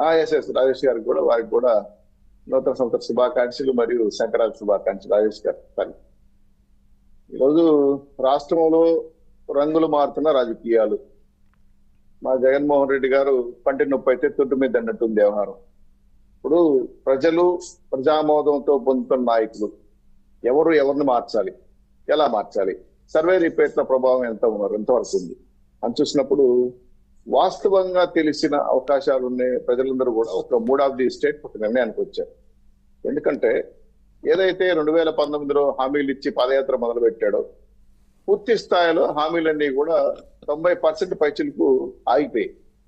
Yes yes Rajesh గారికి కూడా వారికి కూడా నూతన సంవత్సర శుభాకాంక్షలు మరియు సంక్రాంతి శుభాకాంక్షలు రాజేష్ గారు సరే ఈరోజు రాష్ట్రంలో రంగులు మారుతున్న రాజకీయాలు మా జగన్మోహన్ రెడ్డి గారు పంటి నొప్పి అయితే తుట్టు మీద అన్నట్టుంది వ్యవహారం ఇప్పుడు ప్రజలు ప్రజామోదంతో పొందుతున్న నాయకులు ఎవరు ఎవరిని మార్చాలి ఎలా మార్చాలి సర్వే రిపేట్ల ప్రభావం ఎంత ఉన్నారు ఎంతవరకు ఉంది అని చూసినప్పుడు వాస్తవంగా తెలిసిన అవకాశాలు ఉన్నాయి ప్రజలందరూ కూడా ఒక మూడ్ ఆఫ్ ది స్టేట్ ఒక నిర్ణయానికి వచ్చారు ఎందుకంటే ఏదైతే రెండు వేల పంతొమ్మిదిలో హామీలు ఇచ్చి పాదయాత్ర మొదలు పెట్టాడో పూర్తి స్థాయిలో హామీలన్నీ కూడా తొంభై పర్సెంట్ పైచులకు ఆగిపోయాయి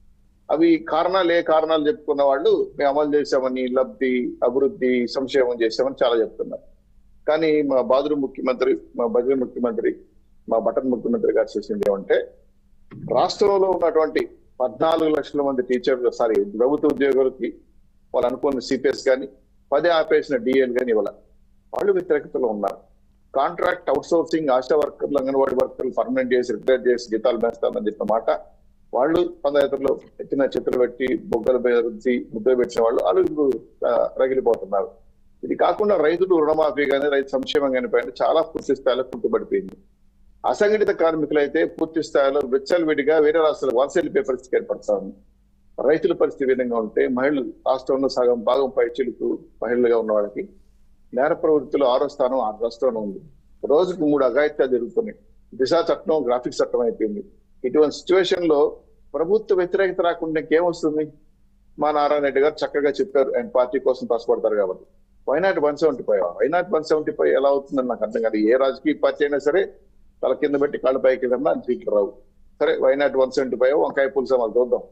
అవి కారణాలు ఏ కారణాలు చెప్పుకున్న వాళ్ళు మేము అమలు చేశామని లబ్ధి అభివృద్ధి సంక్షేమం చేశామని చాలా చెప్తున్నారు కానీ మా బాదురు ముఖ్యమంత్రి మా బజర్ ముఖ్యమంత్రి మా బటన్ ముఖ్యమంత్రి గారు చేసింది ఏమంటే రాష్ట్రంలో ఉన్నటువంటి పద్నాలుగు లక్షల మంది టీచర్లు సారీ ప్రభుత్వ ఉద్యోగులకి వాళ్ళు అనుకున్న సిపిఎస్ కానీ పదే ఆపేసిన డిఎల్ కానీ ఇవ్వాల వాళ్ళు వ్యతిరేకతలో ఉన్నారు కాంట్రాక్ట్ అవుట్ సోర్సింగ్ ఆశా వర్కర్లు అంగన్వాడీ వర్కర్లు పర్మనెంట్ చేసి రిటైర్ చేసి జీతాలు పెంచుతామని చెప్పిన మాట వాళ్ళు పందయాత్రలో ఎత్తిన చేతులు పెట్టి బొగ్గలు బెదిరించి ముద్దలు పెట్టిన వాళ్ళు వాళ్ళు ఇప్పుడు ఆ, రగిలిపోతున్నారు ఇది కాకుండా రైతులు రుణమాఫీ కానీ రైతు సంక్షేమం కానీ పైన చాలా పూర్తి స్థాయిలో కుంటుపడిపోయింది అసంఘటిత కార్మికులైతే పూర్తి స్థాయిలో విడిగా వేరే రాష్ట్రాలకు వలస వెళ్ళిపోయే పరిస్థితి ఏర్పడతా ఉంది రైతుల పరిస్థితి ఈ విధంగా ఉంటే మహిళలు రాష్ట్రంలో సగం భాగం పైచిలుకు మహిళలుగా ఉన్న వాళ్ళకి నేర ప్రవృత్తిలో ఆరో స్థానం ఆరు రాష్ట్రంలో ఉంది రోజుకు మూడు అఘాయిత్యాలు జరుగుతున్నాయి దిశా చట్టం గ్రాఫిక్స్ చట్టం అయిపోయింది ఇటువంటి సిచ్యువేషన్ లో ప్రభుత్వ వ్యతిరేకత రాకుండా ఇంకేమొస్తుంది మా నారాయణ రెడ్డి గారు చక్కగా చెప్పారు ఆయన పార్టీ కోసం కష్టపడతారు కాబట్టి why not one seventy five why not one seventy five ఎలా అవుతుందని నాకు అర్థం కాదు ఏ రాజకీయ పార్టీ అయినా సరే తల కింద పెట్టి కాళ్ళు పైకి కన్నా సీట్లు రావు సరే వైనాట్ వన్ సెవెంటీ ఫైవ్ వంకాయ పులుసు వాళ్ళు చూద్దాం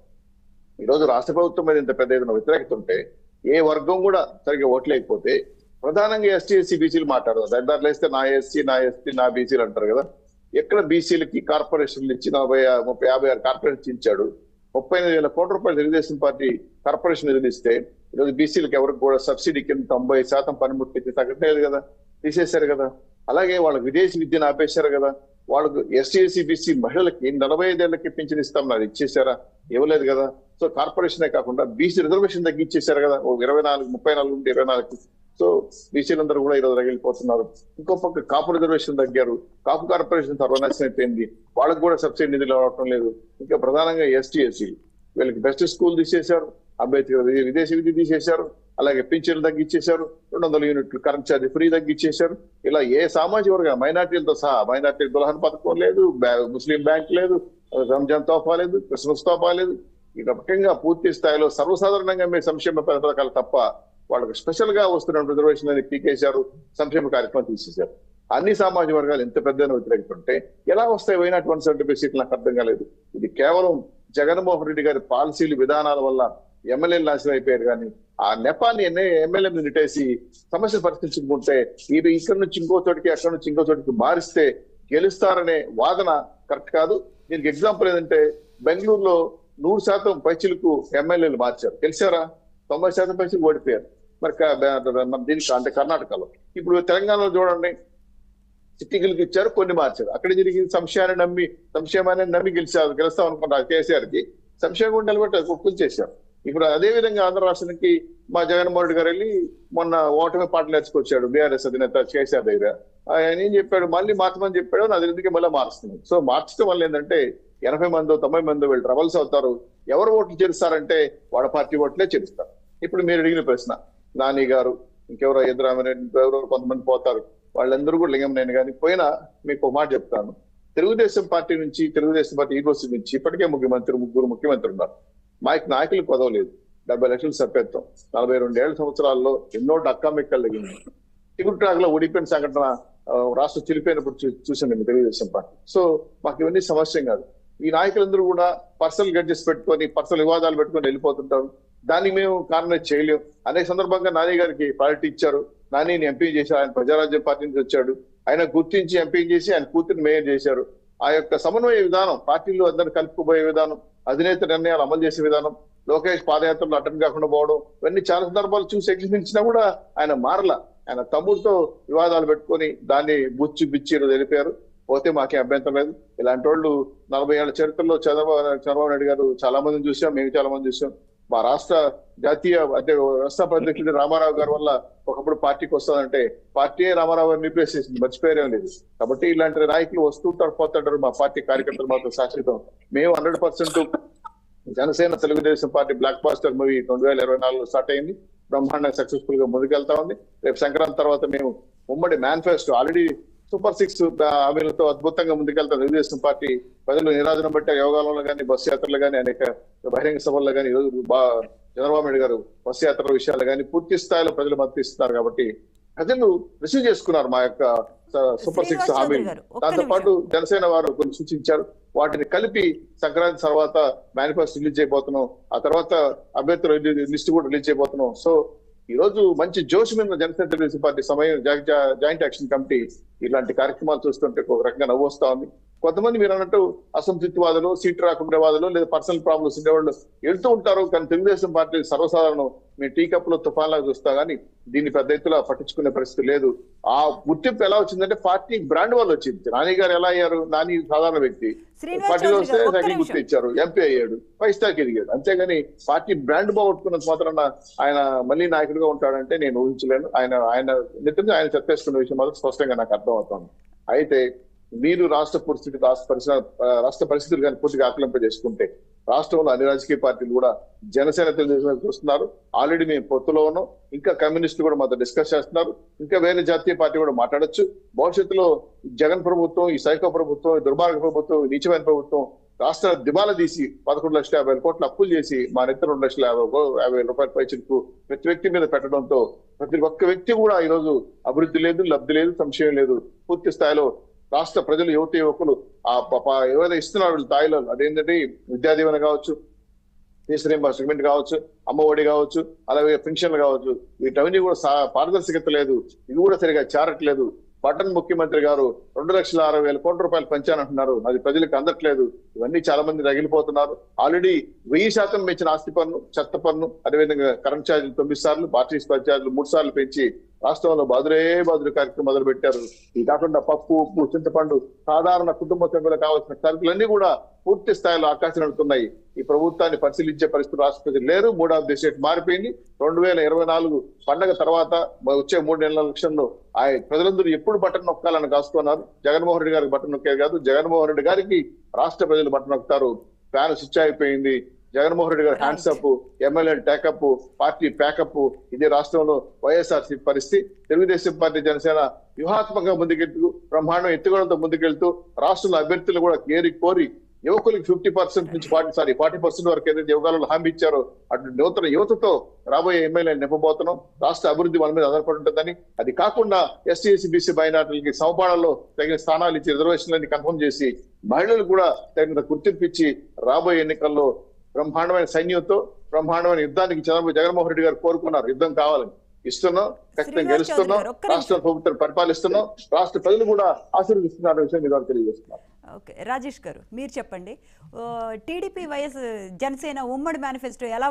ఈ రోజు రాష్ట్ర ప్రభుత్వం మీద ఇంత పెద్ద ఎత్తున వ్యతిరేకత ఉంటే ఏ వర్గం కూడా సరిగ్గా ఓట్లేకపోతే ప్రధానంగా ఎస్టీ ఎస్సీ బీసీలు మాట్లాడదు దరిదారులు వేస్తే నా ఎస్సీ నా ఎస్టీ నా బీసీలు అంటారు కదా ఎక్కడ బీసీలకి కార్పొరేషన్లు ఇచ్చి నలభై ఆ- ముప్పై యాభై ఆరు కార్పొరేషన్ ఇచ్చాడు ముప్పై ఎనిమిది వేల కోట్ల రూపాయలు తెలుగుదేశం పార్టీ కార్పొరేషన్ నిధులు ఇస్తే ఈరోజు బీసీలకు ఎవరికి కూడా సబ్సిడీ కింద తొంభై శాతం పనిముట్టించి తగ్గట్లేదు కదా తీసేశారు కదా అలాగే వాళ్ళకి విదేశీ విద్యను ఆపేశారు కదా వాళ్ళకు ఎస్టీ ఎస్సీ బీసీ మహిళలకి నలభై ఐదేళ్లకి పింఛన్ ఇస్తాం అది ఇచ్చేసారా ఇవ్వలేదు కదా సో కార్పొరేషనే కాకుండా బీసీ రిజర్వేషన్ తగ్గించేశారు కదా ఓ ఇరవై నాలుగు ముప్పై నాలుగు నుండి ఇరవై నాలుగు సో బీసీలందరూ కూడా ఈరోజు రగిలిపోతున్నారు ఇంకో పక్క కాపు రిజర్వేషన్ తగ్గారు కాపు కార్పొరేషన్ సర్వనాశనం అయిపోయింది వాళ్ళకి కూడా సబ్సిడీ నిధులు రావటం లేదు ఇంకా ప్రధానంగా ఎస్టీ ఎస్సీ వీళ్ళకి బెస్ట్ స్కూల్ తీసేశారు అంబేద్కర్ వి- విదేశీ విద్య తీసేశారు అలాగే పింఛన్లు తగ్గించేశారు రెండు వందల యూనిట్లు కరెంట్ ఛార్జ్ ఫ్రీ తగ్గించేశారు ఇలా ఏ సామాజిక వర్గ మైనార్టీలతో సహా మైనార్టీ దులహన్ పథకం లేదు బ్యా- ముస్లిం బ్యాంక్ లేదు రంజాన్ తోఫా లేదు క్రిస్మస్ తోఫా లేదు ఇక ముఖ్యంగా పూర్తి స్థాయిలో సర్వసాధారణంగా మీ సంక్షేమ పథకాలు తప్ప వాళ్ళకి స్పెషల్ గా వస్తున్న రిజర్వేషన్ అని పీకేశారు సంక్షేమ కార్యక్రమం తీసేశారు అన్ని సామాజిక వర్గాలు ఎంత పెద్ద వ్యతిరేకత ఉంటే ఎలా వస్తాయి పోయినట్టు వన్ సెవెంటీ సీట్లు నాకు అర్థం కాలేదు ఇది కేవలం జగన్మోహన్ రెడ్డి గారి పాలసీలు విధానాల వల్ల ఎమ్మెల్యేలు నాశనం అయిపోయారు కానీ ఆ నెపాన్ని ఎమ్మెల్యే మీద నెట్టేసి సమస్య పరిష్కరించుకుంటే ఇది ఇక్కడ నుంచి ఇంకో చోటికి అక్కడ నుంచి ఇంకో చోటికి మారిస్తే గెలుస్తారనే వాదన కరెక్ట్ కాదు దీనికి ఎగ్జాంపుల్ ఏంటంటే బెంగళూరులో నూరు శాతం పైచిలకు ఎమ్మెల్యేలు మార్చారు తెలిసారా తొంభై శాతం పైసలు ఓడిపోయారు మరి క- బ- మన దీనికి అంటే కర్ణాటకలో ఇప్పుడు తెలంగాణలో చూడండి సిట్టింగులకు ఇచ్చారు కొన్ని మార్చారు అక్కడ జరిగింది సంశయాన్ని నమ్మి సంశయమాన్ని నమ్మి గెలిచారు గెలుస్తాం అనుకున్నారు కేసీఆర్ కి సంశయం కూడా నిలబెట్టారు కుక్కులు చేశారు ఇప్పుడు అదే విధంగా ఆంధ్ర రాష్ట్రానికి మా జగన్మోహన్ రెడ్డి గారు వెళ్ళి మొన్న ఓటమి పాట నేర్చుకొచ్చాడు బీఆర్ఎస్ అధినేత కేసీఆర్ దగ్గర ఆయన ఏం చెప్పాడు మళ్ళీ మార్చమని చెప్పాడు అది ఎందుకే మళ్ళీ మారుస్తున్నాడు సో మార్చడం వల్ల ఏంటంటే ఎనభై మందో తొంభై మందో వీళ్ళు ట్రబల్స్ అవుతారు ఎవరు ఓట్లు చేరుస్తారంటే వాళ్ళ పార్టీ ఓట్లే చేరుస్తారు ఇప్పుడు మీరు అడిగిన ప్రశ్న నాని గారు ఇంకెవరో ఎదురామరెడ్డి ఎవరో కొంతమంది పోతారు వాళ్ళందరూ కూడా లింగం నేను కానీ పోయినా మీకు ఒక మాట చెప్తాను తెలుగుదేశం పార్టీ నుంచి తెలుగుదేశం పార్టీ యూనివర్సిటీ నుంచి ఇప్పటికే ముఖ్యమంత్రి ముగ్గురు ముఖ్యమంత్రి ఉన్నారు మాకు నాయకులు పదవలేదు డెబ్బై లక్షలు సభ్యత్వం నలభై రెండేళ్ల సంవత్సరాల్లో ఎన్నో డక్కామెక్కలు తగ్గింది టిగురు ట్రాక్ లో ఓడిపోయిన సంఘటన ఆ, రాష్ట్రం చిరిపోయినప్పుడు చూ- చూసాను నేను తెలుగుదేశం పార్టీ సో మాకు ఇవన్నీ సమస్య కాదు ఈ నాయకులందరూ కూడా పర్సనల్ గడ్జెస్ పెట్టుకొని పర్సనల్ వివాదాలు పెట్టుకొని వెళ్ళిపోతుంటారు దానికి మేము కారణం చేయలేం అనేక సందర్భంగా నాని గారికి పార్టీ ఇచ్చారు నానిని ఎంపీ చేశారు ఆయన ప్రజారాజ్యం పార్టీ నుంచి వచ్చాడు ఆయన గుర్తించి ఎంపీ చేసి ఆయన కూతురు మేయర్ చేశారు ఆ యొక్క సమన్వయ విధానం పార్టీలో అందరు కలుపుకుపోయే విధానం అధినేత నిర్ణయాలు అమలు చేసే విధానం లోకేష్ పాదయాత్రలో అటెండ్ కాకుండా పోవడం ఇవన్నీ చాలా సందర్భాలు చూసి ఎక్కించినా కూడా ఆయన మారల ఆయన తమ్ముడితో వివాదాలు పెట్టుకొని దాన్ని బుచ్చి బిచ్చి తెలిపారు పోతే మాకే అభ్యంతరం లేదు ఇలాంటి వాళ్ళు నలభై ఏళ్ల చరిత్రలో చంద్రబాబు చంద్రబాబు నాయుడు గారు చాలా మందిని చూసాం మేము చాలా మంది చూసాం మా రాష్ట్ర జాతీయ అంటే వ్యవస్థాపక అధ్యక్షుడు రామారావు గారి వల్ల ఒకప్పుడు పార్టీకి వస్తుందంటే పార్టీ రామారావు గారిని రీప్లేస్ చేసింది మర్చిపోయారేం లేదు కాబట్టి ఇలాంటి నాయకులు వస్తుంటారు పోతుంటారు మా పార్టీ కార్యకర్తలు మాత్రం శాశ్వతం మేము hundred percent Janasena Telugu Desam party blockbuster movie రెండు వేల ఇరవై నాలుగులో స్టార్ట్ అయింది బ్రహ్మాండంగా సక్సెస్ఫుల్ గా ముందుకెళ్తా ఉంది రేపు సంక్రాంతి తర్వాత మేము ఉమ్మడి మేనిఫెస్టో ఆల్రెడీ సూపర్ సిక్స్ హామీలతో అద్భుతంగా ముందుకెళ్తా తెలుగుదేశం పార్టీ ప్రజలు నిరాజనం బట్టి యోగాలలో కానీ బస్సు యాత్రలు కానీ అనేక బహిరంగ సభల్లో కానీ ఈరోజు బా చంద్రబాబు నాయుడు గారు బస్సు యాత్ర విషయాలు కానీ పూర్తి స్థాయిలో ప్రజలు మద్దతు ఇస్తున్నారు కాబట్టి ప్రజలు రిసీవ్ చేసుకున్నారు మా యొక్క స- సూపర్ సిక్స్ శ్రీనివాస్ హామీ చౌదరి గారు, ఒక్క దాంతో నిమిషం. పాటు జనసేన వారు కొన్ని సూచించారు వాటిని కలిపి సంక్రాంతి తర్వాత మేనిఫెస్టో రిలీజ్ చేయబోతున్నాం ఆ తర్వాత అభ్యర్థుల లిస్ట్ కూడా రిలీజ్ చేయబోతున్నాం సో ఈ రోజు మంచి జోష్ మీద జనసేన తెలుగుదేశం పార్టీ సమయం జా- జా- జాయింట్ యాక్షన్ కమిటీ ఇలాంటి కార్యక్రమాలు చూస్తుంటే ఒక రకంగా నవ్వు వస్తా ఉంది కొంతమంది మీరు అన్నట్టు అసంతృప్తివాదులు సీట్ రాకుండేవాదులు లేదా పర్సనల్ ప్రాబ్లమ్స్ ఉండేవాళ్ళు వెళ్తూ ఉంటారు కానీ తెలుగుదేశం పార్టీ సర్వసాధారణం మేము టీ కప్ లో తుఫాన్ లాగా చూస్తా గానీ దీన్ని పెద్ద ఎత్తున పట్టించుకునే పరిస్థితి లేదు ఆ గుర్తింపు ఎలా వచ్చిందంటే పార్టీ బ్రాండ్ వల్ల వచ్చింది నాని గారు ఎలా అయ్యారు నాని సాధారణ వ్యక్తి శ్రీనివాస్ పార్టీలో చౌదరి వస్తే గారు, ఒక్క సైకిల్ నిమిషం. గుర్తు ఇచ్చారు ఎంపీ అయ్యాడు ఫైవ్ స్టార్ ఎదిగాడు అంతేగాని పార్టీ బ్రాండ్ బాగొట్టుకున్నంత మాత్రం ఆయన మళ్ళీ నాయకుడిగా ఉంటాడంటే నేను ఊహించలేను ఆయన ఆయన నిజంగా ఆయన చెప్పేసుకున్న విషయం మాత్రం స్పష్టంగా నాకు అర్థం అవుతుంది అయితే మీరు రాష్ట్ర పరిస్థితి రాష్ట్ర పరిస్థితి ఆ, రాష్ట్ర పరిస్థితులు కానీ పూర్తిగా ఆకలింప చేసుకుంటే రాష్ట్రంలో అన్ని రాజకీయ పార్టీలు కూడా జనసేన తెలుగుదేశం చూస్తున్నారు ఆల్రెడీ మేము పొత్తులో ఉన్నాం ఇంకా కమ్యూనిస్టులు కూడా మాతో డిస్కస్ చేస్తున్నారు ఇంకా వేరే జాతీయ పార్టీ కూడా మాట్లాడొచ్చు భవిష్యత్తులో జగన్ ప్రభుత్వం ఈ సైకో ప్రభుత్వం ఈ దుర్మార్గ ప్రభుత్వం ఈ నీచమైన ప్రభుత్వం రాష్ట్ర దివాలా తీసి పదకొండు లక్షల యాభై వేల కోట్ల అప్పులు చేసి మా నెత్త రెండు లక్షల యాభై కో- యాభై వేల రూపాయల పైచలకు ప్రతి వ్యక్తి మీద పెట్టడంతో ప్రతి ఒక్క వ్యక్తి కూడా ఈ రోజు అభివృద్ధి లేదు లబ్ధి లేదు సంశయం లేదు పూర్తి స్థాయిలో రాష్ట్ర ప్రజలు యువత యువకులు ఆ ప- ప- ఏవైతే ఇస్తున్నారు వీళ్ళు స్థాయిలో అదేంటంటే విద్యా దీవెన కావచ్చు ఫీజు రీంబర్స్మెంట్ కావచ్చు అమ్మ ఒడి కావచ్చు అలాగే పెన్షన్లు కావచ్చు వీటవన్నీ కూడా సా- పారదర్శకత లేదు ఇది కూడా సరిగా చేరట్లేదు పట్టణ ముఖ్యమంత్రి గారు రెండు లక్షల అరవై వేల కోట్ల రూపాయలు పెంచానంటున్నారు అది ప్రజలకు అందట్లేదు ఇవన్నీ చాలా మంది రగిలిపోతున్నారు ఆల్రెడీ వెయ్యి శాతం పెంచిన ఆస్తి పన్ను చెత్త పన్ను అదేవిధంగా కరెంట్ ఛార్జీలు తొమ్మిది సార్లు బాటరీ ఛార్జీలు మూడు సార్లు పెంచి రాష్ట్రంలో బాదురే బాదురు కార్యక్రమం మొదలు పెట్టారు ఇది కాకుండా పప్పు ఉప్పు చింతపండు సాధారణ కుటుంబ సభ్యులకు కావాల్సిన సరుకులన్నీ కూడా పూర్తి స్థాయిలో ఆకాశం నడుతున్నాయి ఈ ప్రభుత్వాన్ని పరిశీలించే పరిస్థితి రాష్ట్ర ప్రజలు లేరు మూడవ దేశం మారిపోయింది రెండు వేల ఇరవై నాలుగు పండగ తర్వాత వచ్చే మూడు నెలల లక్షల్లో ఆ ప్రజలందరూ ఎప్పుడు బటన్ నొక్కాలని కాస్తున్నారు జగన్మోహన్ రెడ్డి గారికి బటన్ నొక్కేది కాదు జగన్మోహన్ రెడ్డి గారికి రాష్ట్ర ప్రజలు బటన్ నొక్కుతారు ఫ్యాన్ స్విచ్ అయిపోయింది జగన్మోహన్ రెడ్డి గారి Right. Hands up MLA take up party pack up ఇది రాష్ట్రంలో వైఎస్ఆర్ పరిస్థితి తెలుగుదేశం పార్టీ జనసేన వ్యూహాత్మకంగా ముందుకెళ్తూ బ్రహ్మాండం ఎత్తుగడంతో ముందుకెళ్తూ రాష్ట్రంలో అభ్యర్థులు కూడా కేరి కోరి యువకులకి ఫిఫ్టీ పర్సెంట్ నుంచి ఫార్టీ సారీ ఫార్టీ పర్సెంట్ వరకు ఏదైతే యువకాలలో హామీ ఇచ్చారో అటు నూతన యువతతో రాబోయే ఎమ్మెల్యే నింపబోతున్నాం రాష్ట్ర అభివృద్ధి మన మీద ఆధారపడి ఉంటుందని అది కాకుండా ఎస్సీ ఎస్సీ బీసీ మైనార్టీలకి సమపాళల్లో తగిన స్థానాలు ఇచ్చి రిజర్వేషన్లని కన్ఫర్మ్ చేసి మహిళలు కూడా తగిన గుర్తింపు ఇచ్చి రాబోయే ఎన్నికల్లో బ్రహ్మాండమైన సైన్యంతో బ్రహ్మాండమైన యుద్ధానికి చంద్రబాబు జగన్మోహన్ రెడ్డి గారు కోరుకున్నారు యుద్ధం కావాలని ఇస్తున్నాం ఖచ్చితంగా శ్రీనివాస్ గెలుస్తున్నాం చౌదరి గారు, ఒక్క నిమిషం. రాష్ట్ర ప్రభుత్వం పరిపాలిస్తున్నాం రాష్ట్ర ప్రజలు కూడా ఆశీర్వదిస్తున్నారు అనే విషయం మీ ద్వారా తెలియజేస్తున్నారు ఓకే రాజేష్ గారు మీరు చెప్పండి టీడీపీ వైఎస్ జనసేన ఉమ్మడి మేనిఫెస్టో ఎలా